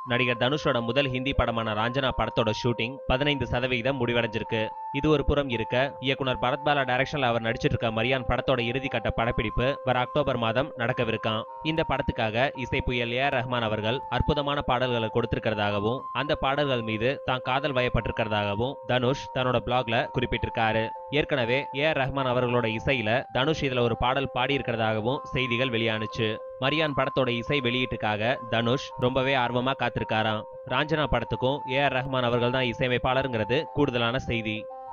நடிகர் தனுஷோட முதல் ஹிந்தி படமான ராஞ்சனா படத்தோட ஷூட்டிங் பதினைந்து சதவீதம் முடிவடைஞ்சிருக்கு இது ஒரு புறம் இருக்க இயக்குனர் பரத்பாலா டைரக்ஷன்ல அவர் நடிச்சிட்டு இருக்க மரியான் படத்தோட இறுதிக்கட்ட படப்பிடிப்பு வர அக்டோபர் மாதம் நடக்கவிருக்கான் இந்த படத்துக்காக இசை புயல் ஏ ஆர் ரஹ்மான் அவர்கள் அற்புதமான பாடல்களை கொடுத்திருக்கிறதாகவும் அந்த பாடல்கள் மீது தான் காதல் வயப்பட்டிருக்கிறதாகவும் தனுஷ் தன்னோட பிளாக்ல குறிப்பிட்டிருக்காரு ஏற்கனவே ஏ ஆர் ரஹ்மான் அவர்களோட இசையில தனுஷ் இதுல ஒரு பாடல் பாடி இருக்கிறதாகவும் செய்திகள் வெளியானுச்சு மரியான் படத்தோட இசை வெளியீட்டுக்காக தனுஷ் ரொம்பவே ஆர்வமா காத்திருக்காராம் ராஞ்சனா படத்துக்கும் ஏ ஆர் ரஹ்மான் அவர்கள் தான் இசையமைப்பாளருங்கிறது கூடுதலான செய்தி